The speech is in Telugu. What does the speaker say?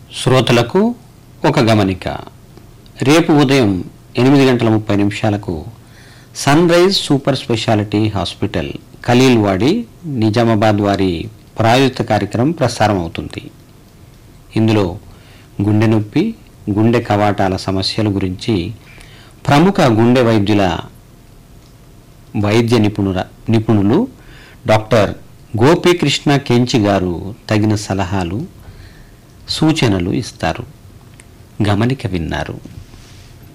శ్రోతలకు ఒక గమనిక రేపు ఉదయం ఎనిమిది గంటల ముప్పై నిమిషాలకు Sunrise super speciality hospital Khaleelwadi Nizamabad వారి ప్రాయోజిత కార్యక్రమం ప్రసారం అవుతుంది ఇందులో గుండె నొప్పి గుండె కవాటాల సమస్యల గురించి ప్రముఖ గుండె వైద్యుల వైద్య నిపుణుల నిపుణులు డాక్టర్ గోపీకృష్ణ కెంచి గారు తగిన సలహాలు సూచనలు ఇస్తారు గమనిక విన్నారు